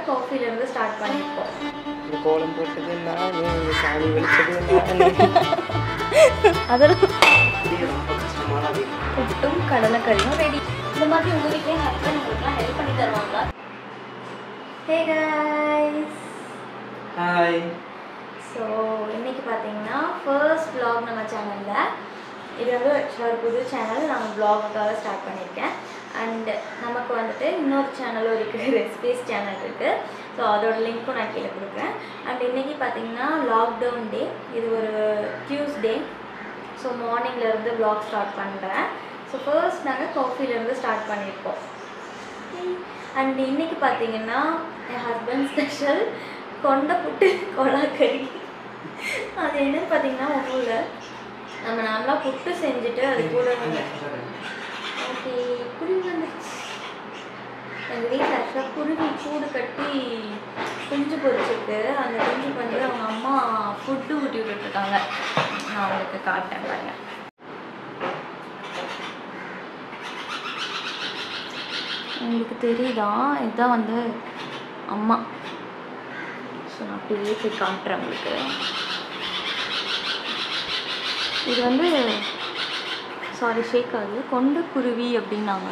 காஃபிலேருந்து start பண்ணியிருக்கோம் இந்த கோலம் போட்டது நான் இந்த சாணி வெளிச்சது நான் அதெல்லாம் இது ரொம்ப கஷ்டமான வேலை. புட்டும் கடலைக்கறியும் ரெடி இந்த மாதிரி உங்கள் வீட்லேயே ஹஸ்பண்ட் உங்களுக்குலாம் ஹெல்ப் பண்ணி தருவாங்களா ஹே கைஸ் ஹாய் ஸோ இன்னைக்கு பார்த்தீங்கன்னா ஃபர்ஸ்ட் vlog நம்ம சேனலில் இது வந்து actually ஒரு புது சேனல் நான் vlog-க்காக ஸ்டார்ட் பண்ணியிருக்கேன் அண்ட் நமக்கு வந்துட்டு இன்னொரு சேனலும் இருக்குது ரெசிபிஸ் சேனல் இருக்குது ஸோ அதோட லிங்க்கும் நான் கீழே கொடுக்குறேன் அண்ட் இன்னைக்கு பார்த்தீங்கன்னா லாக்டவுன் டே இது ஒரு டியூஸ்டே ஸோ மார்னிங்லேருந்து vlog ஸ்டார்ட் பண்ணுறேன் ஸோ ஃபர்ஸ்ட் நாங்கள் காஃபிலேருந்து ஸ்டார்ட் பண்ணியிருக்கோம் அண்ட் இன்னைக்கு பார்த்தீங்கன்னா என் ஹஸ்பண்ட் ஸ்பெஷல் கொண்டை புட்டு கொலாக்கறி அது என்னன்னு பார்த்தீங்கன்னா ஒன்றும் இல்லை நம்ம நார்மலாக புட்டு செஞ்சுட்டு அது கூட ஓகே குருவி வந்துருச்சு எங்கள் வீட்டில் ஆக்சுவலாக குருவி கூடு கட்டி குஞ்சு பொரிச்சிருக்கு அந்த குஞ்சுக்கு வந்து அவங்க அம்மா ஃபுட்டு ஊட்டி விட்டுட்ருக்காங்க நான் உங்களுக்கு காட்டேன் பாருங்க உங்களுக்கு தெரியுதா இதுதான் வந்து அம்மா ஸோ நான் அப்படியே போய் காட்டுறேன் உங்களுக்கு இது வந்து சாரி ஷேக் ஆகுது கொண்ட குருவி அப்படின்னாங்க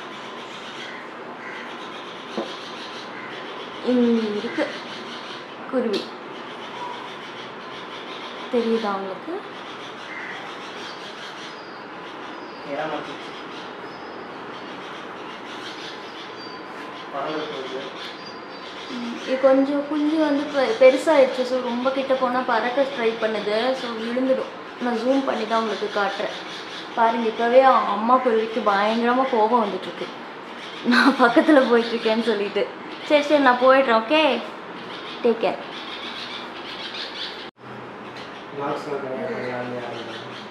இங்கே இருக்கு குருவி தெரியுதா உங்களுக்கு ஏமாத்திச்சு. பறவை போகுது. ம், இது கொஞ்சம் குஞ்சு வந்து பெ- பெருசாயிடுச்சு ஸோ ரொம்ப கிட்ட போனால் பறக்க ட்ரை பண்ணுது ஸோ விழுந்துடும் நான் ஜூம் பண்ணி தான் உங்களுக்கு காட்டுறேன் பாருங்க இப்போவே அம்மா குருவிக்கு பயங்கரமாக கோபம் வந்துட்டுருக்கு நான் பக்கத்தில் போயிட்டுருக்கேன்னு சொல்லிட்டு சரி சரி நான் போயிடுறேன் ஓகே டேக் கேர் Vlogs எல்லாம் நிறைய பண்ணலாம்னு யாரும்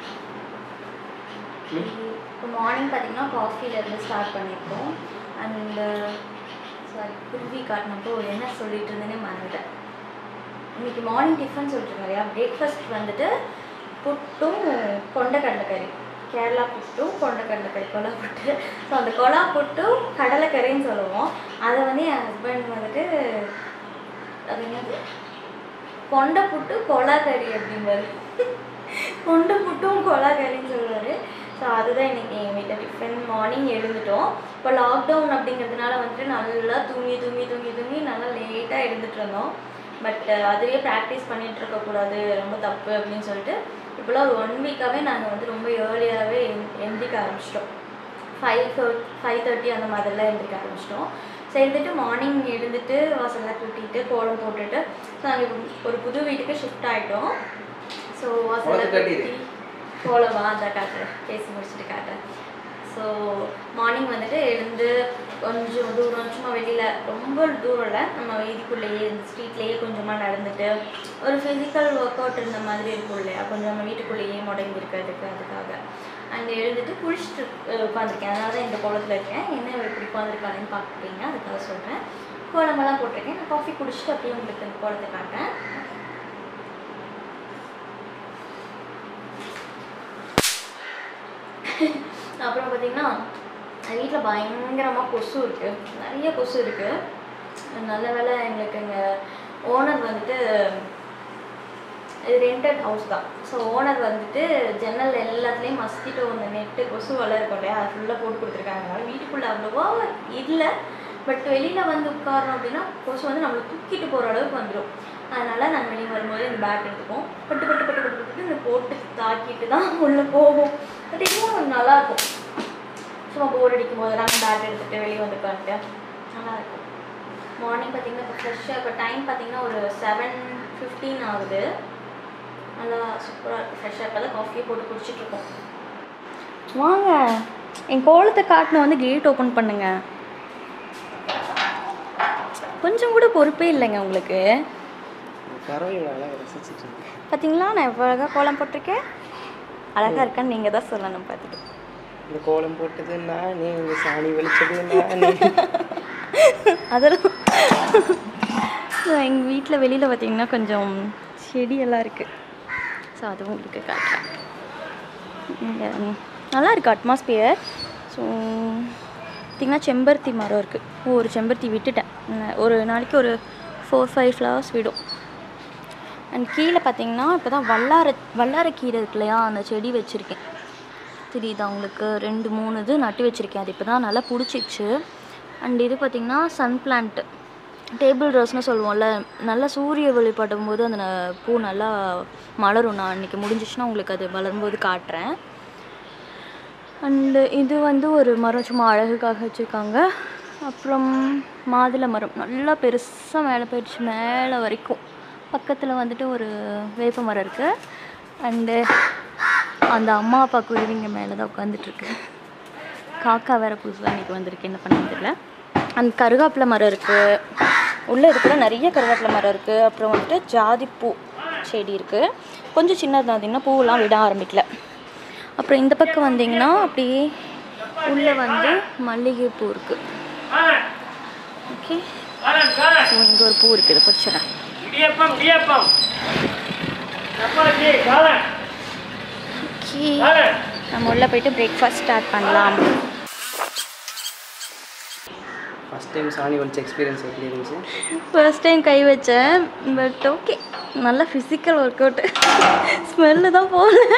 ம்? இப்போ மார்னிங் பார்த்தீங்கன்னா காஃபிலேருந்து ஸ்டார்ட் பண்ணியிருக்கோம் அண்டு சாரி குருவி காட்டினப்போ என்ன சொல்லிட்டு இருந்தேனே மறந்துட்டேன் இன்னைக்கு மார்னிங் டிஃபன் சொல்லிட்டு இல்லையா பிரேக்ஃபாஸ்ட் வந்துட்டு புட்டும் கொண்டக்கடலைக்கறி கேரளா புட்டும் கொண்டக்கடலைக்கறி கொலா புட்டு ஸோ அந்த கொலா புட்டும் கடலைக்கறின்னு சொல்லுவோம் அதை வந்து என் ஹஸ்பண்ட் வந்துட்டு அது என்னது கொண்டை புட்டு கொலாக்கறி அப்படிம்பாரு கொண்டை புட்டும் கொலாக்கறின்னு சொல்லுவார் ஸோ அதுதான் இன்னைக்கு எங்கள் வீட்டில் டிஃபன் மார்னிங் எழுந்துட்டோம் இப்போ லாக்டவுன் அப்படிங்கிறதுனால வந்துட்டு நல்லா தூங்கி தூங்கி தூங்கி தூங்கி நல்லா லேட்டாக எழுந்துட்டு இருந்தோம் பட் அதுவே ப்ராக்டிஸ் பண்ணிட்டு இருக்கக்கூடாது ரொம்ப தப்பு அப்படின்னு சொல்லிட்டு இப்போலாம் ஒரு ஒன் வீக்காகவே நாங்கள் வந்து ரொம்ப ஏர்லியாகவே எந்திரிக்க ஆரம்பிச்சிட்டோம் ஃபைவ் ஃபைவ் தேர்ட்டி அந்த மாதிரிலாம் எழுந்திரிக்க ஆரம்பிச்சிட்டோம் ஸோ எழுந்துட்டு மார்னிங் எழுந்துட்டு வாசல்லாம் கூட்டிட்டு கோலம் போட்டுட்டு ஸோ நாங்கள் ஒரு புது வீட்டுக்கு ஷிஃப்ட் ஆகிட்டோம் ஸோ வாசல்லாம் கோலத்தை காட்டிடு. கூட்டி கோலமா அதை காட்டுறேன் பேசி முடிச்சுட்டு காட்டுறேன் ஸோ மார்னிங் வந்துட்டு எழுந்து கொஞ்சம் தூரம் சும்மா வெளியில் ரொம்ப தூரம் இல்லை நம்ம வீதிக்குள்ளேயே இந்த ஸ்ட்ரீட்லேயே கொஞ்சமாக நடந்துட்டு ஒரு ஃபிசிக்கல் ஒர்க் அவுட் இருந்த மாதிரி இருக்கும் இல்லையா கொஞ்சம் நம்ம வீட்டுக்குள்ளேயே முடங்கி இருக்கிறதுக்கு அதுக்காக அங்கே எழுந்துட்டு குளிச்சுட்டு உட்காந்துருக்கேன் அதனால தான் இந்த கோலத்தில் இருக்கேன் என்ன இப்படி உட்காந்துருக்காருன்னு பார்க்குறீங்க அதுக்காக சொல்கிறேன் கோலமெல்லாம் போட்டிருக்கேன் நான் காஃபி குடிச்சிட்டு அப்படியே உங்களுக்கு இந்த கோலத்தை காட்டுறேன் அப்புறம் பார்த்தீங்கன்னா வீட்டில் பயங்கரமாக கொசு இருக்குது நிறைய கொசு இருக்குது நல்ல வேளை எங்களுக்கு எங்கள் ஓனர் வந்துட்டு இது ரெண்டட் ஹவுஸ் தான் ஸோ ஓனர் வந்துட்டு ஜன்னல் எல்லாத்துலேயும் மஸ்கிட்டோ அந்த நெட்டு கொசு வலை இருக்கும் இல்லையா அது ஃபுல்லாக போட்டு கொடுத்துருக்காங்க அதனால வீட்டுக்குள்ளே அவ்வளோவா இல்லை பட் வெளியில் வந்து உட்காரோம் அப்படின்னா கொசு வந்து நம்மளை தூக்கிட்டு போகிற அளவுக்கு வந்துடும் அதனால் நாங்கள் வெளியே வரும்போது இந்த பேட் எடுத்துப்போம் பட்டு பட்டு பட்டு பட்டு பட்டு இந்த போட்டு தாக்கிட்டு தான் உள்ளே போகும் பட் இன்னும் நல்லாயிருக்கும் சும்மா போர் அடிக்கும் போதெல்லாம் பேட் எடுத்துகிட்டு வெளியே வந்து உட்காந்துட்டு நல்லாயிருக்கும் மார்னிங் பார்த்தீங்கன்னா இப்போ ஃப்ரெஷ்ஷாக இப்போ டைம் பார்த்தீங்கன்னா ஒரு செவன் ஃபிஃப்டீன் ஆகுது நல்லா சூப்பராக இருக்குது ஃப்ரெஷ்ஷாக இப்போ தான் காஃபியே போட்டு குடிச்சிட்ருக்கோம் வாங்க என் கோலத்தை காட்டின வந்து கேட் ஓப்பன் பண்ணுங்க கொஞ்சம் கூட பொறுப்பே இல்லைங்க உங்களுக்கு பறவை அழகாக ரசிச்சிட்டு இருக்கேன் பார்த்தீங்களா நான் எவ்வளோ அழகாக கோலம் போட்டிருக்கேன் அழகாக இருக்கான்னு நீங்கள் தான் சொல்லணும் பார்த்துட்டு இந்த கோலம் போட்டது நான் இந்த சாணி வெளிச்சது நான் அதெல்லாம் எங்கள் வீட்டில் வெளியில் பார்த்தீங்கன்னா கொஞ்சம் செடியெல்லாம் இருக்குது ஸோ அதுவும் உங்களுக்கு காட்டுறேன் இங்க நல்லா இருக்குது அட்மாஸ்பியர் ஸோ பார்த்திங்கன்னா செம்பருத்தி மரம் இருக்குது ஒரு செம்பருத்தி விட்டுட்டேன் ந- ஒரு நாளைக்கு ஒரு ஃபோர் ஃபைவ் ஃப்ளவர்ஸ் விடும் அண்ட் கீழே பார்த்தீங்கன்னா இப்போ தான் வல்லார வல்லாரக்கீரை இருக்கு இல்லையா அந்த செடி வச்சுருக்கேன் தெரியுதா உங்களுக்கு ரெண்டு மூணு இது நட்டு வச்சுருக்கேன் அது இப்போ தான் நல்லா பிடிச்சிச்சு அண்ட் இது பார்த்திங்கன்னா சன் பிளான்ட்டு டேபிள் ரோஸ்னு சொல்லுவோம்ல நல்லா சூரிய வெளிப்படும் போது அந்த ந- பூ நல்லா மலரும் நான் அன்றைக்கி முடிஞ்சிச்சுன்னா உங்களுக்கு அது வளரும்போது காட்டுறேன் அண்டு இது வந்து ஒரு மரம் சும்மா அழகுக்காக வச்சுருக்காங்க அப்புறம் மாதுளை மரம் நல்லா பெருசாக மேலே போயிடுச்சு மேலே வரைக்கும் பக்கத்தில் வந்துட்டு ஒரு வேப்ப மரம் இருக்குது அண்டு அந்த அம்மா அப்பா குருவிங்க மேலே தான் உட்காந்துட்ருக்கு காக்கா வேறு புதுசாக இன்றைக்கி வந்திருக்கு என்ன பண்ண தெரியல அந்த கருகாப்பிலை மரம் இருக்குது உள்ளே இருக்கிற நிறைய கருவேப்பிலை மரம் இருக்குது அப்புறம் வந்துட்டு ஜாதிப்பூ செடி இருக்குது கொஞ்சம் சின்னது தான் இன்னும் பூவெல்லாம் விட ஆரம்பிக்கல அப்புறம் இந்த பக்கம் வந்தீங்கன்னா அப்படியே உள்ளே வந்து மல்லிகைப்பூ இருக்குது ஓகே ஸோ இங்கே ஒரு பூ இருக்குது இதை பிடிச்சிடறேன் இடியப்பம் இடியப்பம் சப்பாத்தி காளான் ஓகே காளான் நம்ம உள்ளே போயிட்டு பிரேக்ஃபாஸ்ட் ஸ்டார்ட் பண்ணலாம் ஃபஸ்ட் டைம் சாணி வலிச்ச எக்ஸ்பீரியன்ஸ் எப்படி இருந்துச்சு ஃபர்ஸ்ட் டைம் கை வச்சேன் பட் ஓகே நல்ல ஃபிசிக்கல் ஒர்க் அவுட்டு ஸ்மெல்லு தான் போகல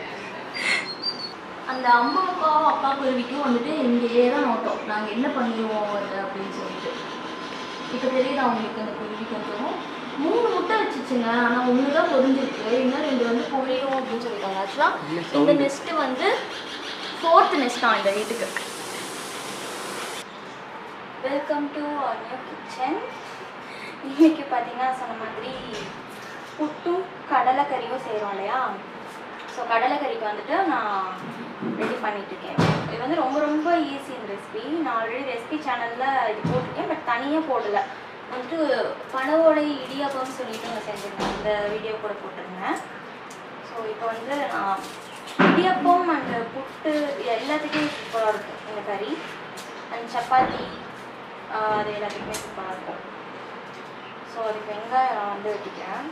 அந்த அம்மா அப்பா அப்பா குருவிக்கும் வந்துட்டு இங்கேயே தான் நோட்டோம் நாங்கள் என்ன பண்ணிடுவோம் அது அப்படின்னு சொல்லிட்டு இப்போ தெரியுது அவங்களுக்கு அந்த குருவி கொஞ்சம் மூணு முட்டை வச்சுச்சுங்க ஆனால் ஒன்று தான் பொரிஞ்சிருக்கு இன்னும் ரெண்டு வந்து பொழியும் அப்படின்னு சொல்லிட்டாங்க ஆக்சுவலாக இந்த நெஸ்ட்டு வந்து ஃபோர்த் நெஸ்ட் தான் இந்த வீட்டுக்கு welcome to our new kitchen இன்னைக்கு பார்த்தீங்கன்னா சொன்ன மாதிரி புட்டும் கடலைக்கறியும் செய்கிறோம் இல்லையா ஸோ கடலைக்கறிக்கு வந்துட்டு நான் ரெடி பண்ணிட்டு இருக்கேன் இது வந்து ரொம்ப ரொம்ப ஈஸி இந்த ரெசிபி நான் ஆல்ரெடி ரெசிபி சேனலில் இது போட்டிருக்கேன் பட் தனியாக போடல வந்துட்டு பனவோடை இடியாப்பம்னு சொல்லிட்டு நான் செஞ்சுருந்தேன் இந்த வீடியோ கூட போட்டிருந்தேன் ஸோ இப்போ வந்து நான் இடியாப்பம் அண்ட் புட்டு இது எல்லாத்துக்குமே சூப்பராக இருக்கும் இந்த கறி அண்ட் சப்பாத்தி ஆஹ் அது எல்லாத்துக்குமே சூப்பராக இருக்கும் ஸோ அதுக்கு வெங்காயம் நான் வந்து வெட்டிக்கிறேன்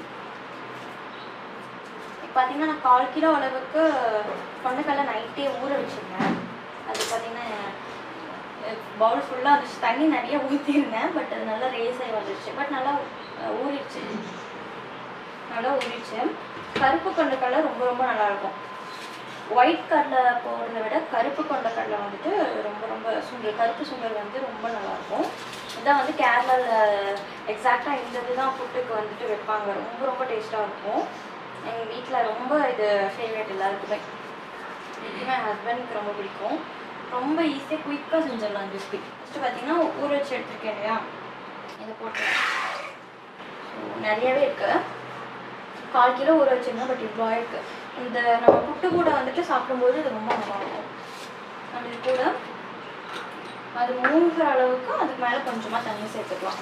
இப்போ பார்த்தீங்கன்னா நான் கால் கிலோ அளவுக்கு கொண்டைக்கடலை நைட்டே ஊற வச்சுருந்தேன் அது பார்த்தீங்கன்னா பவுல் ஃபுல்லாக இருந்துச்சு தண்ணி நிறைய ஊற்றிருந்தேன் பட் அது நல்லா ரேஸ் ஆகி வந்துருச்சு பட் நல்லா அஹ், ஊறிடுச்சு நல்லா ஊறிடுச்சு கருப்பு கொண்டைக்கடலை ரொம்ப ரொம்ப நல்லா இருக்கும் ஒயிட் கடலை போடுறத விட கருப்பு கொண்டைக்கடலை வந்துட்டு ரொம்ப ரொம்ப சுண்டல் கருப்பு சுண்டல் வந்து ரொம்ப நல்லா இருக்கும் இதான் வந்து கேரளாவில் எக்ஸாக்டாக இந்த இதுதான் புட்டுக்கு வந்துட்டு வைப்பாங்க ரொம்ப ரொம்ப டேஸ்ட்டாக இருக்கும் எங்கள் வீட்டில் ரொம்ப இது ஃபேவரட் எல்லாருக்குமே இதுவுமே என் ஹஸ்பண்டுக்கு ரொம்ப பிடிக்கும் ரொம்ப ஈஸியாக குயிக்காக செஞ்சிடலாம் இந்த ரெசிபி ஃபஸ்ட்டு பார்த்தீங்கன்னா ஊற வச்சு எடுத்துருக்கேன் இல்லையா இதை போட்டு ஸோ நிறையவே இருக்குது கால் கிலோ ஊற வச்சிருந்தேன் பட் இவ்வளோ ஆயிருக்கு இந்த நம்ம புட்டு கூட வந்துட்டு சாப்பிடும்போது இது ரொம்ப நல்லா இருக்கும் அது கூட அது மூழ்கிற அளவுக்கு அதுக்கு மேலே கொஞ்சமாக தண்ணி சேர்த்துக்கலாம்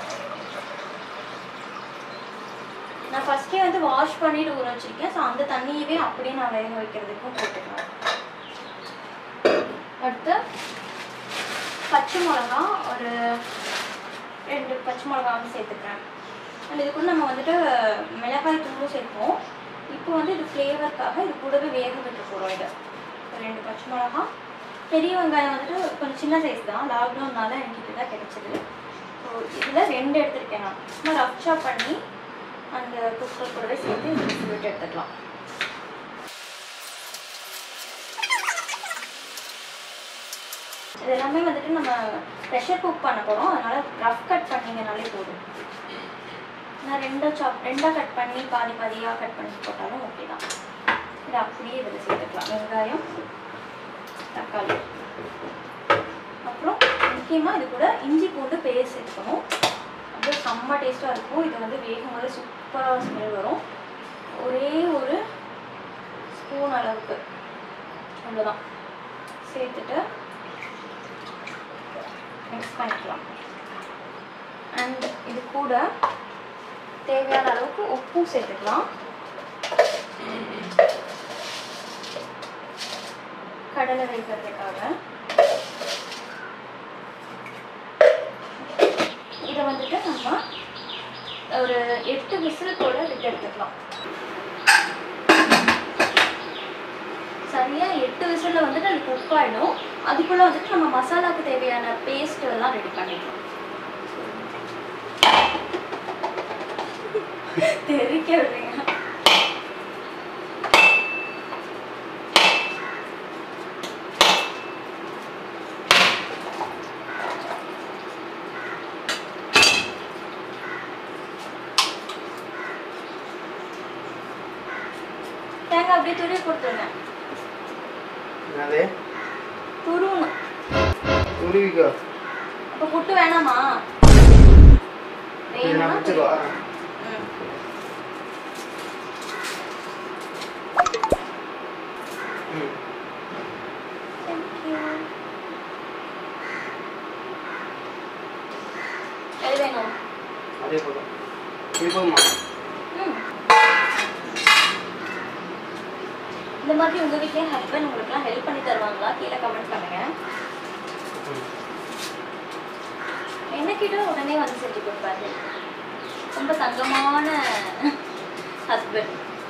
நான் ஃபஸ்ட்டே வந்து வாஷ் பண்ணிட்டு ஊற வச்சிருக்கேன் ஸோ அந்த தண்ணியவே அப்படியே நான் வேக வைக்கிறதுக்கும் போட்டுக்கலாம் அடுத்து பச்சை மிளகா ஒரு ரெண்டு பச்சை மிளகா வந்து சேர்த்துக்கிறேன் அண்ட் இதுக்குள்ள நம்ம வந்துட்டு மிளகாய் தூளும் சேர்ப்போம் இப்போ வந்து இது ஃப்ளேவருக்காக இது கூடவே வேக விட்டு போகிறோம் இது ஒரு ரெண்டு பச்சை மிளகா பெரிய வெங்காயம் வந்துட்டு கொஞ்சம் சின்ன சைஸ் தான் லாக்டவுன்னால எனக்கு இதுதான் கிடைச்சது ஸோ இதில் ரெண்டு எடுத்திருக்கேன் நான் சும்மா ரஃப் சாப் பண்ணி அந்த குக்கர் கூடவே சேர்த்து இது விசில் விட்டு எடுத்துக்கலாம் இது எல்லாமே வந்துட்டு நம்ம ப்ரெஷர் குக் பண்ண போகிறோம் அதனால ரஃப் கட் பண்ணிங்கனாலே போதும் நான் ரெண்டா சாப் ரெண்டாக கட் பண்ணி பாதி பாதியாக கட் பண்ணி போட்டாலும் ஓகே தான் இது அப்படியே இதில் சேர்த்துக்கலாம் வெங்காயம் தக்காளி அப்புறம் முக்கியமாக இது கூட இஞ்சி பூண்டு பேஸ்ட் சேர்க்கணும் அப்படியே செம்ம டேஸ்ட்டாக இருக்கும் இது வந்து வேகும் போது சூப்பராக ஸ்மெல் வரும் ஒரே ஒரு ஸ்பூன் அளவுக்கு அவ்வளோதான் சேர்த்துட்டு மிக்ஸ் பண்ணிக்கலாம் அண்ட் இது கூட தேவையான அளவுக்கு உப்பும் சேர்த்துக்கலாம் கடலை வைக்கிறதுக்காக இதை வந்துட்டு நம்ம ஒரு எட்டு விசில் போல விட்டு எடுத்துக்கலாம் சரியா எட்டு விசில்ல வந்துட்டு அது குக் ஆயிடும் அதுக்குள்ள வந்துட்டு நம்ம மசாலாக்கு தேவையான பேஸ்ட் எல்லாம் ரெடி பண்ணிக்கலாம் தெரிக்க விடுறீங்க தேங்காய் அப்படியே துருவி கொடுத்துருங்க என்னது துருவணும் உருவிக்கோ அப்போ புட்டு வேணாமா இது நான் வேணும்னா பிடிச்சிக்கோ ம். ம் Thank you. எது வேணும் அதே போதும் இது போதுமா ம். இந்த மாதிரி உங்க வீட்லயே ஹஸ்பண்ட் உங்களுக்குலாம் ஹெல்ப் பண்ணி தருவாங்களா கீழே கமெண்ட் பண்ணுங்க ம் என்ன கிட்ட உடனே வந்து செஞ்சு கொடுப்பாரு ரொம்ப தங்கமான ஹஸ்பண்ட்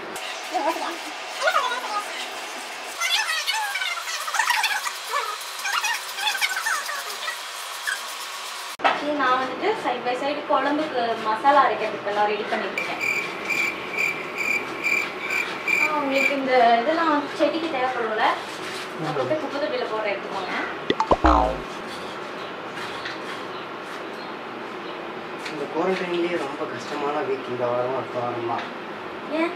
நான் வந்துட்டு சைட் பை சைடு குழம்புக்கு மசாலா அரைக்கிறதுக்கு எல்லாம் ரெடி பண்ணிட்டு இருக்கேன் ஆ, உங்களுக்கு இந்த இதெல்லாம் செடிக்கு தேவைப்படும்ல நான் போய் குப்பை தொட்டியில் போடுற எடுத்துக்கோங்க இந்த குவாரண்டைன்லேயே ரொம்ப கஷ்டமான வீக் இந்த வாரம் அடுத்த வாரமா ஏன்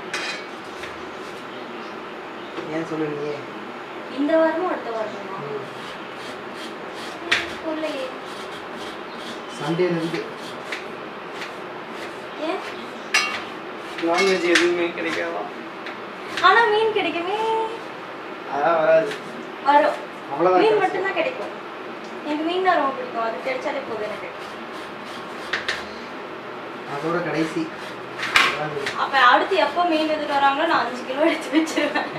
ஏன் சொல்லு நீயே இந்த வாரமும் அடுத்த வாரமுமா சொல்லையே சண்டேலேருந்து ஏன் நான்வெஜ் எதுவுமே கிடைக்காதா ஆனா மீன் கிடைக்குமே அதான் வராது வரும் அவ்வளோதான் மீன் கிடைக்கும். மட்டும்தான் கிடைக்கும் எனக்கு மீன் தான் ரொம்ப பிடிக்கும் அது கிடைச்சாலே போதும் எனக்கு அதோட கடைசி வராது. அப்ப அடுத்து எப்போ மீன் எடுத்துட்டு வராங்களோ நான் அஞ்சு கிலோ எடுத்து வச்சிருவேன்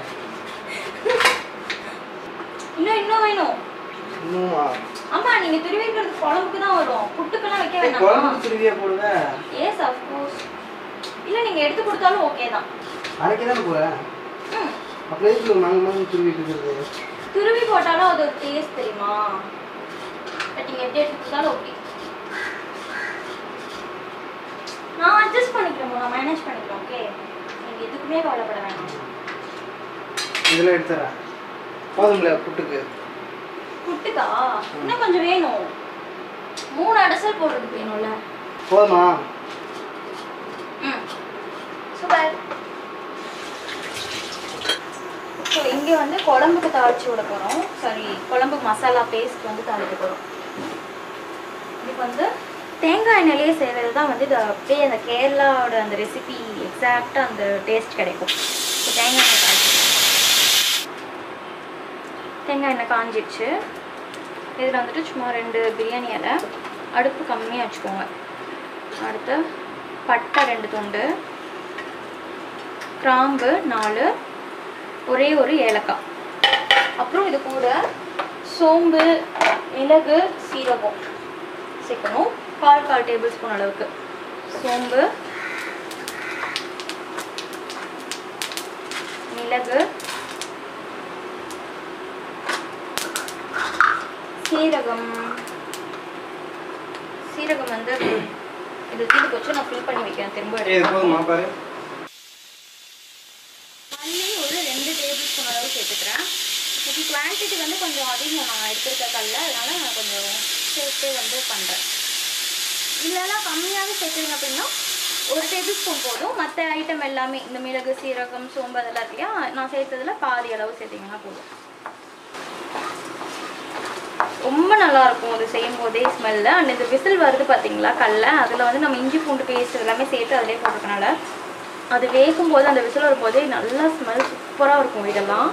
இன்னும் இன்னும் வேணும் இன்னுமா ஆமா நீங்க துருவிக்கிறது குழம்புக்கு தான் வரும் புட்டுக்கெல்லாம் வைக்க ஏய், வேணாமா குழம்புக்கு துருவியா போடுவேன் எஸ் அஃப்கோர்ஸ் இல்ல நீங்க எடுத்து கொடுத்தாலும் ஓகே தான் அரைக்க தானே போகிறேன் ம். அப்படியே இதுல மாங்க மாங்க துருவிட்டு இருக்கிறது துருவி போட்டாலும் அது ஒரு டேஸ்ட் தெரியுமா பட் நீங்க எப்படி எடுத்து கொடுத்தாலும் ஓகே நான் அட்ஜஸ்ட் பண்ணிக்கிறேன் நான் மேனேஜ் பண்ணிக்கிறேன் ஓகே நீங்க எதுக்குமே கவலைப்பட வேணாம் இதில் எடுத்துறேன் போதும்ல புட்டுக்கு புட்டுக்கா இன்னும் கொஞ்சம் வேணும் மூணு அடசல் போடுறதுக்கு வேணும்ல போதுமா ம் சூப்பர் ஸோ இங்கே வந்து குழம்புக்கு தாளிச்சு விட போகிறோம் சாரி குழம்பு மசாலா பேஸ்ட் வந்து தாளிக்க போகிறோம் இதுக்கு வந்து தேங்காய் எண்ணெயிலே செய்கிறது தான் வந்து இது அப்படியே அந்த கேரளாவோட அந்த ரெசிபி எக்ஸாக்டாக அந்த டேஸ்ட் கிடைக்கும் ஸோ தேங்காய் எண்ணெய் தாளிச்சு தேங்காய் எண்ணெய் காஞ்சிடுச்சு இதில் வந்துட்டு சும்மா ரெண்டு பிரியாணி இலை அடுப்பு கம்மியாக வச்சுக்கோங்க அடுத்து பட்டை ரெண்டு துண்டு கிராம்பு நாலு ஒரே ஒரு ஏலக்காய் அப்புறம் இது கூட சோம்பு மிளகு சீரகம் சேர்க்கணும் கால் கால் டேபிள் ஸ்பூன் அளவுக்கு சோம்பு மிளகு சீரகம் சீரகம் வந்து இது தீடு போச்சு நான் ஃபில் பண்ணி வைக்கிறேன் திரும்ப ஏய், இது எடுக்கலாம். போதுமா பாரு மல்லி ஒரு ரெண்டு டேபிள் ஸ்பூன் அளவு சேர்த்துக்கிறேன் இன்னைக்கு குவான்டிட்டி வந்து கொஞ்சம் அதிகம் நான் எடுத்துருக்க கல்ல அதனால நான் கொஞ்சம் சேர்த்து வந்து பண்ணுறேன் இல்லைனா கம்மியாகவே சேர்த்துங்க அப்படின்னா ஒரு டேபிள் ஸ்பூன் போதும் மற்ற ஐட்டம் எல்லாமே இந்த மிளகு சீரகம் சோம்பு அதெல்லாம் இருக்கு இல்லையா நான் சேர்த்ததுல பாதி அளவு சேர்த்திங்கன்னா போதும் ரொம்ப நல்லா இருக்கும் அது செய்யும் போதே ஸ்மெல்ல அண்ட் இந்த விசில் வருது பார்த்தீங்களா கல்ல அதில் வந்து நம்ம இஞ்சி பூண்டு பேஸ்ட் எல்லாமே சேர்த்து அதிலே போட்டிருக்கனால அது வேகும் போது அந்த விசில் வரும்போதே நல்லா ஸ்மெல் சூப்பராக இருக்கும் இதெல்லாம்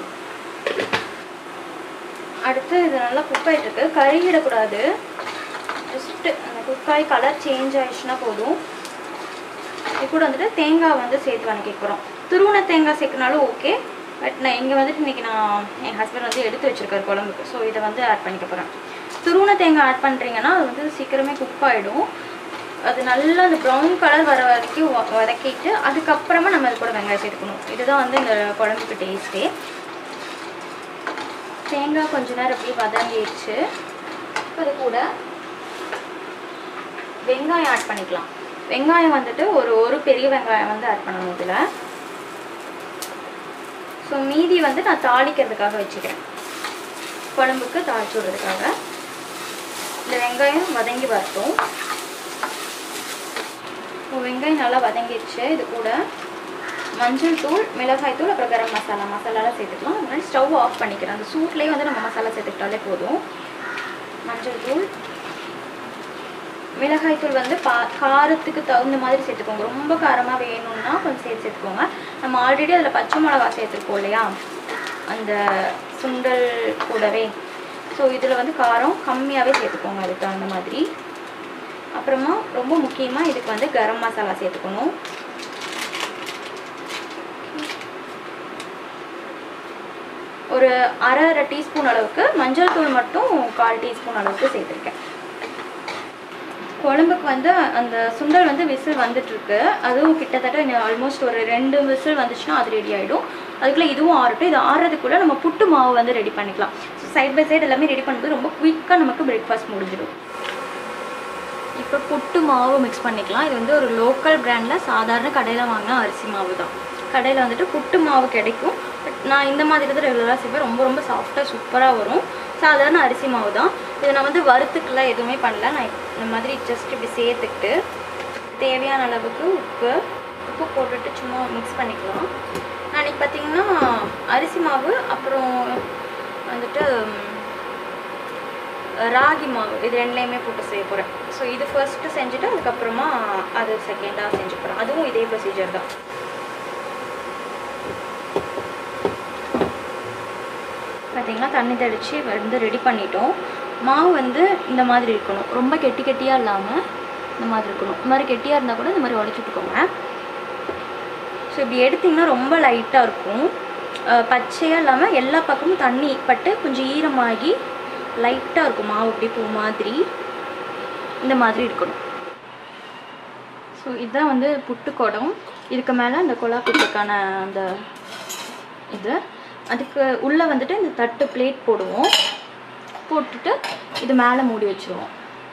அடுத்து இது நல்லா குக் ஆகிட்டு இருக்கு கருகிடக்கூடாது ஜஸ்ட்டு அந்த குக்காய் கலர் சேஞ்ச் ஆயிடுச்சுன்னா போதும் இது கூட வந்துட்டு தேங்காய் வந்து சேர்த்து வணக்கி போகிறோம் துருவன தேங்காய் சேர்க்கனாலும் ஓகே பட் நான் இங்கே வந்துட்டு இன்றைக்கி நான் என் ஹஸ்பண்ட் வந்து எடுத்து வச்சிருக்காரு குழம்புக்கு ஸோ இதை வந்து ஆட் பண்ணிக்க போகிறேன் துருவன தேங்காய் ஆட் பண்ணுறீங்கன்னா அது வந்து சீக்கிரமே குக் ஆகிடும் அது நல்லா அந்த ப்ரௌன் கலர் வர வரைக்கும் வ- வதக்கிட்டு அதுக்கப்புறமா நம்ம அது கூட வெங்காயம் சேர்த்துக்கணும் இதுதான் வந்து இந்த குழம்புக்கு டேஸ்ட்டே தேங்காய் கொஞ்ச நேரம் அப்படியே வதங்கிடுச்சு அது கூட வெங்காயம் ஆட் பண்ணிக்கலாம் வெங்காயம் வந்துட்டு ஒரு ஒரு பெரிய வெங்காயம் வந்து ஆட் பண்ணணும் இதில் ஸோ மீதி வந்து நான் தாளிக்கிறதுக்காக வச்சுக்கிறேன் குழம்புக்கு தாளிச்சு விடுறதுக்காக இந்த வெங்காயம் வதங்கி வரட்டும் இப்போ வெங்காயம் நல்லா வதங்கிடுச்சு இது கூட மஞ்சள் தூள் மிளகாய் தூள் அப்புறம் கரம் மசாலா மசாலாலாம் சேர்த்துக்கலாம் முன்னாடி ஸ்டவ் ஆஃப் பண்ணிக்கிறேன் அந்த சூட்லேயே வந்து நம்ம மசாலா சேர்த்துக்கிட்டாலே போதும் மஞ்சள் தூள் மிளகாய் தூள் வந்து பா காரத்துக்கு தகுந்த மாதிரி சேர்த்துக்கோங்க ரொம்ப காரமாக வேணும்னா கொஞ்சம் சேர்த்து சேர்த்துக்கோங்க நம்ம ஆல்ரெடி அதில் பச்சை மிளகா சேர்த்துருக்கோம் இல்லையா அந்த சுண்டல் கூடவே ஸோ இதில் வந்து காரம் கம்மியாகவே சேர்த்துக்கோங்க அதுக்கு தகுந்த மாதிரி அப்புறமா ரொம்ப முக்கியமாக இதுக்கு வந்து கரம் மசாலா சேர்த்துக்கணும் ஒரு அரை அரை டீஸ்பூன் அளவுக்கு மஞ்சள் தூள் மட்டும் கால் டீஸ்பூன் அளவுக்கு சேர்த்துருக்கேன் குழம்புக்கு வந்து அந்த சுண்டல் வந்து விசில் வந்துட்டுருக்கு அதுவும் கிட்டத்தட்ட ஆல்மோஸ்ட் ஒரு ரெண்டு விசில் வந்துச்சுன்னா அது ரெடி ஆகிடும் அதுக்குள்ளே இதுவும் ஆறட்டும் இது ஆறுறதுக்குள்ளே நம்ம புட்டு மாவு வந்து ரெடி பண்ணிக்கலாம் ஸோ சைட் பை சைடு எல்லாமே ரெடி பண்ணும்போது ரொம்ப குயிக்காக நமக்கு பிரேக்ஃபாஸ்ட் முடிஞ்சிடும் இப்போ புட்டு மாவு மிக்ஸ் பண்ணிக்கலாம் இது வந்து ஒரு லோக்கல் பிராண்டில் சாதாரண கடையில் வாங்கின அரிசி மாவு தான் கடையில் வந்துட்டு புட்டு மாவு கிடைக்கும் பட் நான் இந்த மாதிரி தான் ரெகுலராக செய்வேன் ரொம்ப ரொம்ப சாஃப்டாக சூப்பராக வரும் சாதாரண அரிசி மாவு தான் இதை நான் வந்து வறுத்துக்கெல்லாம் எதுவுமே பண்ணல நான் இந்த மாதிரி ஜஸ்ட் இப்படி சேர்த்துக்கிட்டு தேவையான அளவுக்கு உப்பு உப்பு போட்டுட்டு சும்மா மிக்ஸ் பண்ணிக்கலாம் நான் இன்னைக்கு பார்த்தீங்கன்னா அரிசி மாவு அப்புறம் வந்துட்டு ம், ராகி மாவு இது ரெண்டுலேயுமே போட்டு செய்ய போகிறேன் ஸோ இது ஃபர்ஸ்ட்டு செஞ்சுட்டு அதுக்கப்புறமா அது செகண்டாக செஞ்சு போகிறேன் அதுவும் இதே ப்ரொசீஜர் தான் பார்த்தீங்கன்னா தண்ணி தெளித்து வந்து ரெடி பண்ணிட்டோம் மாவு வந்து இந்த மாதிரி இருக்கணும் ரொம்ப கெட்டி கெட்டியாக இல்லாமல் இந்த மாதிரி இருக்கணும் இந்த மாதிரி கெட்டியாக இருந்தால் கூட இந்த மாதிரி உடச்சி விட்டுக்கோங்க ஸோ இப்படி எடுத்திங்கன்னா ரொம்ப லைட்டாக இருக்கும் அஹ் பச்சையாக இல்லாமல் எல்லா பக்கமும் தண்ணி பட்டு கொஞ்சம் ஈரமாகி லைட்டாக இருக்கும் மாவு இப்படி பூ மாதிரி இந்த மாதிரி இருக்கணும் ஸோ இதுதான் வந்து புட்டுக்குடம் இதுக்கு மேலே இந்த கொலா புட்டுக்கான அந்த இது அதுக்கு உள்ளே வந்துட்டு இந்த தட்டு பிளேட் போடுவோம் போட்டுட்டு இது மேலே மூடி வச்சுருவோம்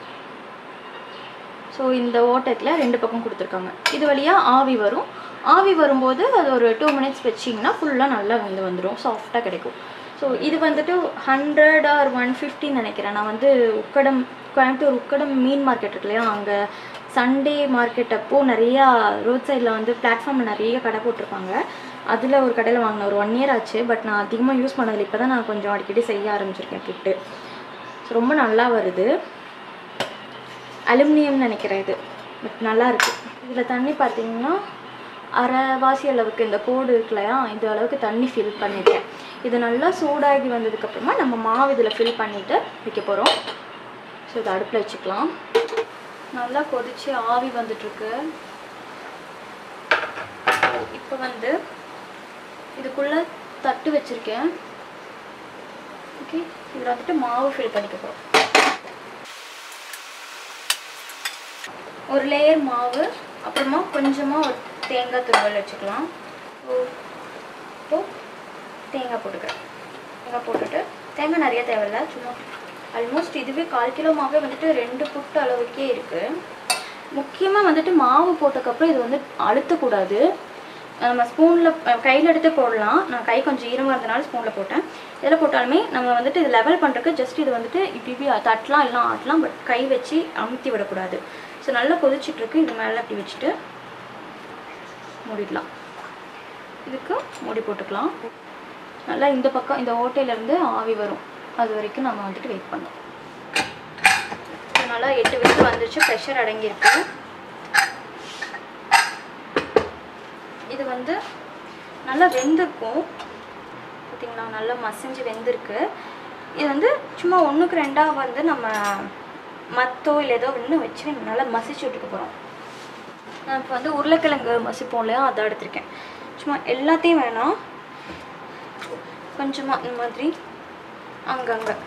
ஸோ இந்த ஓட்டத்தில் ரெண்டு பக்கம் கொடுத்துருக்காங்க இது வழியாக ஆவி வரும் ஆவி வரும்போது அது ஒரு டூ மினிட்ஸ் வச்சிங்கன்னா ஃபுல்லாக நல்லா வந்து வந்துடும் சாஃப்டாக கிடைக்கும் ஸோ இது வந்துட்டு ஹண்ட்ரட் ஆர் ஒன் ஃபிஃப்டின்னு நினைக்கிறேன் நான் வந்து உக்கடம் கோயம்புத்தூர் உக்கடம் மீன் மார்க்கெட் இருக்கு இல்லையா அங்கே சண்டே மார்க்கெட் அப்போ நிறையா ரோட் சைடில் வந்து பிளாட்ஃபார்மில் நிறைய கடை போட்டிருப்பாங்க அதில் ஒரு கடையில் வாங்கினேன் ஒரு ஒன் இயர் ஆச்சு பட் நான் அதிகமாக யூஸ் பண்ணதில்லை இப்போ தான் நான் கொஞ்சம் அடிக்கடி செய்ய ஆரம்பிச்சிருக்கேன் புட்டு ஸோ ரொம்ப நல்லா வருது அலுமினியம் நினைக்கிறேன் இது பட் நல்லா இருக்கு இதில் தண்ணி பார்த்தீங்கன்னா அரைவாசி அளவுக்கு இந்த கோடு இருக்கு இல்லையா இது அளவுக்கு தண்ணி ஃபில் பண்ணியிருக்கேன் இது நல்லா சூடாகி வந்ததுக்கப்புறமா நம்ம மாவு இதில் ஃபில் பண்ணிவிட்டு வைக்க போகிறோம் ஸோ இதை அடுப்பில் வச்சுக்கலாம் நல்லா கொதிச்சு ஆவி வந்துட்டுருக்கு இப்போ வந்து இதுக்குள்ளே தட்டு வச்சுருக்கேன் ஓகே இதில் வந்துட்டு மாவு ஃபில் பண்ணிக்க போகிறோம் ஒரு லேயர் மாவு அப்புறமா கொஞ்சமாக ஒரு தேங்காய் துருவல் வச்சுக்கலாம் ஸோ இப்போ தேங்காய் போட்டுக்கிறேன் தேங்காய் போட்டுட்டு தேங்காய் நிறைய தேவையில்ல சும்மா ஆல்மோஸ்ட் இதுவே கால் கிலோ மாவே வந்துட்டு ரெண்டு புட்டு அளவுக்கே இருக்குது முக்கியமாக வந்துட்டு மாவு போட்டதுக்கப்புறம் இது வந்து அழுத்தக்கூடாது நம்ம ஸ்பூனில் கையில் எடுத்து போடலாம் நான் கை கொஞ்சம் ஈரமாக இருந்தனால ஸ்பூனில் போட்டேன் இதில் போட்டாலுமே நம்ம வந்துட்டு இது லெவல் பண்ணுறதுக்கு ஜஸ்ட் இது வந்துட்டு இப்படி இப்படி தட்டலாம் எல்லாம் ஆட்டலாம் பட் கை வச்சு அமுத்தி விடக்கூடாது ஸோ நல்லா கொதிச்சிட்ருக்கு இது மேலே இப்படி வச்சுட்டு மூடிடலாம் இதுக்கு மூடி போட்டுக்கலாம் நல்லா இந்த பக்கம் இந்த ஓட்டையிலேருந்து ஆவி வரும் அது வரைக்கும் நம்ம வந்துட்டு வெயிட் பண்ணோம் நல்லா எட்டு விசில் வந்துருச்சு ப்ரெஷர் அடங்கியிருக்கு இது வந்து நல்லா வெந்திருக்கும் பார்த்தீங்களா நல்லா மசிஞ்சு வெந்திருக்கு இது வந்து சும்மா ஒன்றுக்கு ரெண்டாக வந்து நம்ம மத்தோ இல்லை ஏதோ ஒன்று வச்சு நல்லா மசிச்சு விட்டுக்க போகிறோம் நான் இப்போ வந்து உருளைக்கிழங்கு மசிப்போம் இல்லையா அதை எடுத்திருக்கேன் சும்மா எல்லாத்தையும் வேணாம் கொஞ்சமாக இந்த மாதிரி அங்கங்கே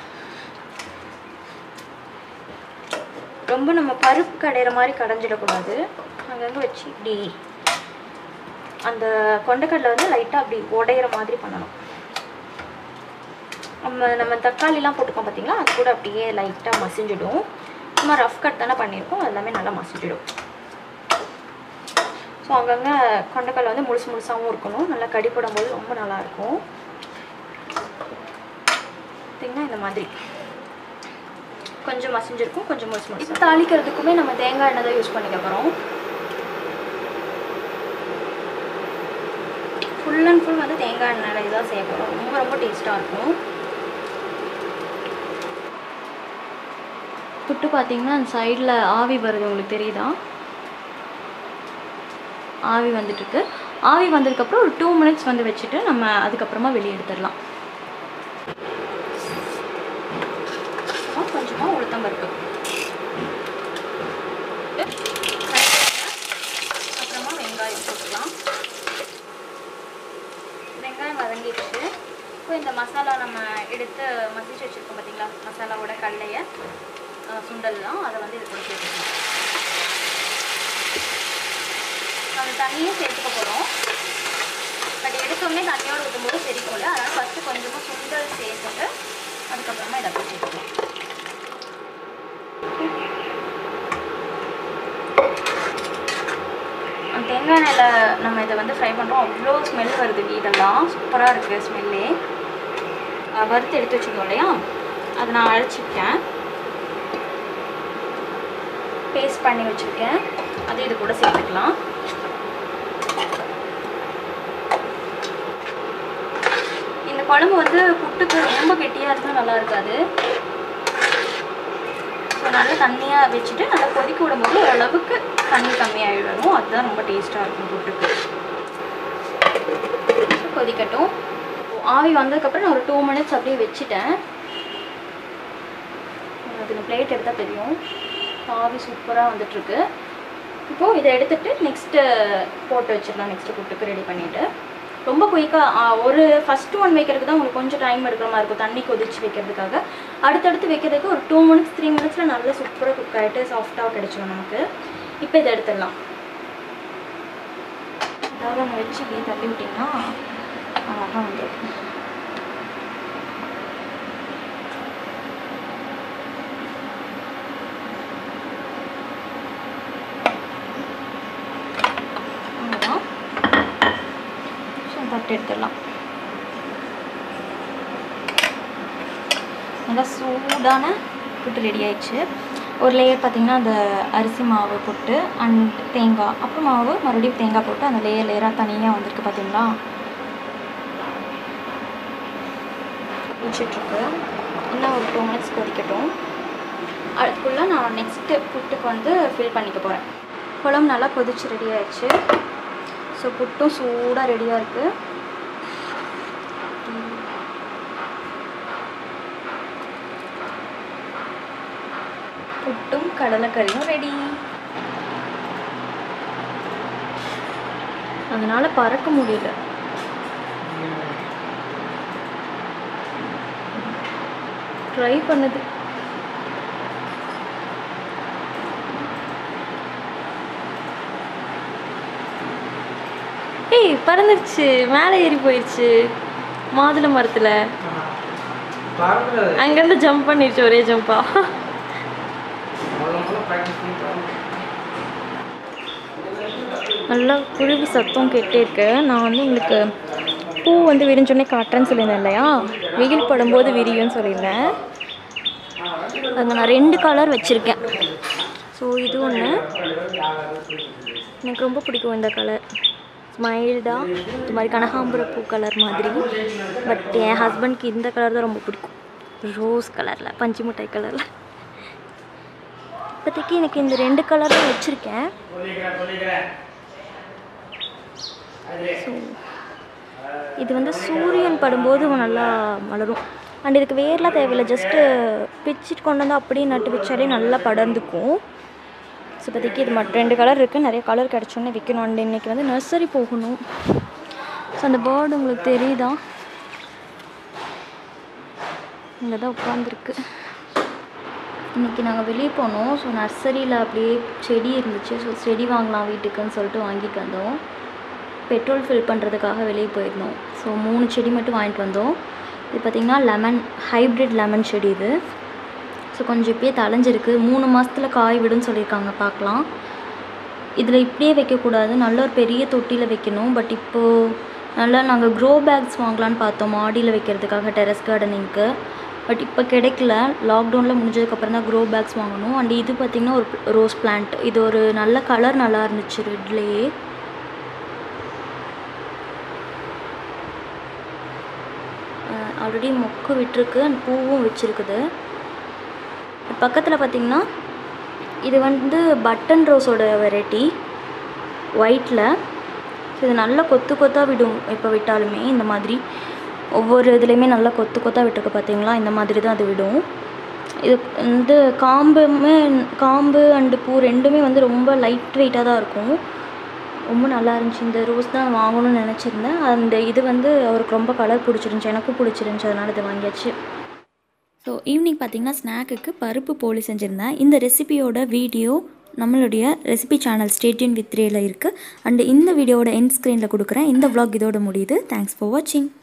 ரொம்ப நம்ம பருப்பு கடையிற மாதிரி கடைஞ்சிடக்கூடாது அங்கங்கே வச்சு இப்படி அந்த கொண்டைக்கடலை வந்து லைட்டாக அப்படி உடையிற மாதிரி பண்ணணும் நம்ம நம்ம தக்காளிலாம் போட்டுக்கோம் பார்த்தீங்களா அது கூட அப்படியே லைட்டாக மசிஞ்சிடும் சும்மா ரஃப் கட் தானே பண்ணியிருக்கோம் அது எல்லாமே நல்லா மசிஞ்சிடும் ஸோ அங்கங்கே கொண்டைக்கடலை வந்து முழுசு முழுசாகவும் இருக்கணும் நல்லா கடி போடும்போது ரொம்ப நல்லாயிருக்கும் பார்த்தீங்கன்னா இந்த மாதிரி கொஞ்சம் மசிஞ்சிருக்கும் கொஞ்சம் முழுசு முழுசு தாளிக்கிறதுக்குமே நம்ம தேங்காய் எண்ணெய் தான் யூஸ் பண்ணிக்க போகிறோம் ஃபுல் அண்ட் ஃபுல் வந்து தேங்காய் எண்ணெய் தான் செய்ய போகிறோம் ரொம்ப ரொம்ப டேஸ்ட்டாக இருக்கும் புட்டு பார்த்தீங்கன்னா அந்த சைடில் ஆவி வருது உங்களுக்கு தெரியுதா ஆவி வந்துட்டுருக்கு ஆவி வந்ததுக்கப்புறம் ஒரு டூ மினிட்ஸ் வந்து வச்சுட்டு நம்ம அதுக்கப்புறமா வெளியே எடுத்துடலாம் அப்புறம் கொஞ்சமாக உளுத்தம்பருப்பு அப்புறமா வெங்காயம் போட்டுக்கலாம் வெங்காயம் வதங்கிடுச்சு இப்போ இந்த மசாலா நம்ம எடுத்து மசிச்சு வச்சுருக்கோம் பார்த்தீங்களா மசாலாவோட கடலையை அஹ், சுண்டல்லாம் அதை வந்து இது கூட சேர்த்துக்கலாம் அந்த தண்ணியும் சேர்த்துக்க போகிறோம் பட் எடுத்தோடனே தண்ணியோடு ஊற்றும்போது தெரிக்கும்ல அதனால் ஃபஸ்ட்டு கொஞ்சமாக சுண்டல் சேர்த்துட்டு அதுக்கப்புறமா இதை அப்படியே சேர்த்துக்கலாம் அந்த தேங்காய் எண்ணெயில் நம்ம இதை வந்து ஃப்ரை பண்ணுறோம் அவ்வளோ ஸ்மெல் வருது வீடெல்லாம் சூப்பராக இருக்குது ஸ்மெல்லே வறுத்து எடுத்து வச்சுருக்கோம் இல்லையா அதை நான் அழைச்சிருக்கேன் பேஸ்ட் பண்ணி வச்சுருக்கேன் அது இது கூட சேர்த்துக்கலாம் இந்த குழம்பு வந்து புட்டுக்கு ரொம்ப கெட்டியாக இருந்தால் நல்லா இருக்காது ஸோ நல்லா தண்ணியாக வச்சுட்டு நல்லா கொதிக்க விடும்போது ஓரளவுக்கு தண்ணி கம்மியாகிடணும் அதுதான் ரொம்ப டேஸ்ட்டாக இருக்கும் புட்டுக்கு So, கொதிக்கட்டும் ஆவி வந்ததுக்கப்புறம் நான் ஒரு டூ மினிட்ஸ் அப்படியே வச்சுட்டேன் அதுக்கு பிளேட் எடுத்தால் தெரியும் ஆவி சூப்பராக வந்துட்டுருக்கு இப்போது இதை எடுத்துட்டு நெக்ஸ்ட்டு போட்டு வச்சிடலாம் நெக்ஸ்ட்டு புட்டுக்கு ரெடி பண்ணிவிட்டு ரொம்ப குயிக்காக ஒரு ஃபஸ்ட்டு ஒன் வைக்கிறதுக்கு தான் உங்களுக்கு கொஞ்சம் டைம் எடுக்கிற மாதிரி இருக்கும் தண்ணி கொதிச்சு வைக்கிறதுக்காக அடுத்தடுத்து வைக்கிறதுக்கு ஒரு டூ மினிட்ஸ் த்ரீ மினிட்ஸில் நல்லா சூப்பராக குக் ஆகிட்டு சாஃப்டாக கிடைச்சிடும் நமக்கு இப்போ இதை எடுத்துடலாம் அதாவது அங்கே வச்சு இப்படியே தள்ளி விட்டிங்கன்னா அழகாக வந்துடும் அவ்வளோதான் ஸோ தட்டு எடுத்துடலாம் நல்லா சூடான புட்டு ரெடி ஆயிடுச்சு ஒரு லேயர் பார்த்திங்கன்னா அந்த அரிசி மாவு போட்டு அண்ட் தேங்காய் அப்புறம் மாவு மறுபடியும் தேங்காய் போட்டு அந்த லேயர் லேயராக தனியாக வந்திருக்கு பார்த்தீங்களா வச்சிட்ருக்கு இன்னும் ஒரு டூ மினிட்ஸ் கொதிக்கட்டும் அதுக்குள்ளே நான் நெக்ஸ்ட்டு புட்டுக்கு வந்து ஃபில் பண்ணிக்க போகிறேன் குழம்பு நல்லா கொதிச்சு ரெடி ஆயிடுச்சு ஸோ புட்டும் சூடாக ரெடியாக இருக்குது புட்டும் கடலைக்கறியும் ரெடி அதனால பறக்க முடியல ட்ரை பண்ணுது ஏய் பறந்துருச்சு மேலே ஏறி போயிடுச்சு மாதுளை மரத்தில் பறந்துடாது அங்கேருந்து ஜம்ப் பண்ணிடுச்சு ஒரே ஜம்பா அவ்வளோ அவ்வளோ ப்ராக்டிஸ் பண்ணி பாருங்க நல்லா குருவி சத்தம் கேட்டே இருக்கு நான் வந்து உங்களுக்கு பூ வந்து விரிஞ்சோடனே காட்டுறேன்னு சொல்லியிருந்தேன் இல்லையா வெயில் படும்போது விரியும்னு சொல்லியிருந்தேன் அங்கே நான் ரெண்டு கலர் வச்சுருக்கேன் ஸோ இது ஒன்று எனக்கு ரொம்ப பிடிக்கும் இந்த கலர் மைல்டாக இது மாதிரி கனகாம்பர பூ கலர் மாதிரி பட் என் ஹஸ்பண்ட்க்கு இந்த கலர் தான் ரொம்ப பிடிக்கும் ரோஸ் கலரில் பஞ்சு மிட்டாய் கலரில் இப்போதைக்கு எனக்கு இந்த ரெண்டு கலர் தான் வச்சுருக்கேன் ஸோ இது வந்து சூரியன் படும்போது நல்லா மலரும் அண்ட் இதுக்கு வேர்லாம் தேவையில்லை ஜஸ்ட்டு பிச்சுட்டு கொண்டு வந்து அப்படியே நட்டு வச்சாலே நல்லா படர்ந்துக்கும் ஸோ இப்போதைக்கு இது மட்டும் ரெண்டு கலர் இருக்குது நிறைய கலர் கிடச்சோன்னே விற்கணும் அண்ட் இன்றைக்கி வந்து நர்சரி போகணும் ஸோ அந்த பேர்டு உங்களுக்கு தெரியுதா இங்கே தான் உட்காந்துருக்கு இன்றைக்கி நாங்கள் வெளியே போனோம் ஸோ நர்சரியில் அப்படியே செடி இருந்துச்சு ஸோ செடி வாங்கலாம் வீட்டுக்குன்னு சொல்லிட்டு வாங்கிட்டு வந்தோம் பெட்ரோல் ஃபில் பண்ணுறதுக்காக வெளியே போயிருந்தோம் ஸோ மூணு செடி மட்டும் வாங்கிட்டு வந்தோம் இது பார்த்திங்கன்னா லெமன் ஹைப்ரிட் லெமன் செடி இது ஸோ கொஞ்சம் இப்பயே தளைஞ்சிருக்கு மூணு மாதத்தில் காய் விடுன்னு சொல்லியிருக்காங்க பார்க்கலாம் இதில் இப்படியே வைக்கக்கூடாது நல்ல ஒரு பெரிய தொட்டியில் வைக்கணும் பட் இப்போது நல்லா நாங்கள் க்ரோ பேக்ஸ் வாங்கலான்னு பார்த்தோம் மாடியில் வைக்கிறதுக்காக டெரஸ் கார்டனிங்க்கு பட் இப்போ கிடைக்கல லாக்டவுனில் முடிஞ்சதுக்கப்புறம் தான் க்ரோ பேக்ஸ் வாங்கணும் அண்ட் இது பார்த்திங்கன்னா ஒரு ரோஸ் பிளான்ட் இது ஒரு நல்ல கலர் நல்லா இருந்துச்சு ரெட்லேயே ஆல்ரெடி மொக்கு விட்டுருக்கு அண்ட் பூவும் வச்சுருக்குது பக்கத்தில் பார்த்திங்கன்னா இது வந்து பட்டன் ரோஸோட வெரைட்டி ஒயிட்டில் இது நல்லா கொத்து கொத்தாக விடும் இப்போ விட்டாலுமே இந்த மாதிரி ஒவ்வொரு இதுலேயுமே நல்லா கொத்து கொத்தாக விட்டுருக்கு பார்த்தீங்களா இந்த மாதிரி தான் அது விடும் இது வந்து காம்புமே காம்பு அண்டு பூ ரெண்டுமே வந்து ரொம்ப லைட் வெயிட்டாக தான் இருக்கும் ரொம்ப நல்லா இருந்துச்சு இந்த ரோஸ் தான் வாங்கணும்னு நினச்சிருந்தேன் அந்த இது வந்து அவருக்கு ரொம்ப கலர் பிடிச்சிருந்துச்சி எனக்கும் பிடிச்சிருந்துச்சி அதனால் இது வாங்கியாச்சு ஸோ ஈவினிங் பார்த்தீங்கன்னா ஸ்நாக்குக்கு பருப்பு போலி செஞ்சுருந்தேன் இந்த ரெசிபியோட வீடியோ நம்மளுடைய ரெசிபி சேனல் ஸ்டேட்யூன் வித் த்ரேல இருக்குது அண்ட் இந்த வீடியோவோட எண்ட் ஸ்க்ரீனில் கொடுக்குறேன் இந்த vlog இதோட முடியுது தேங்க்ஸ் ஃபார் வாட்சிங்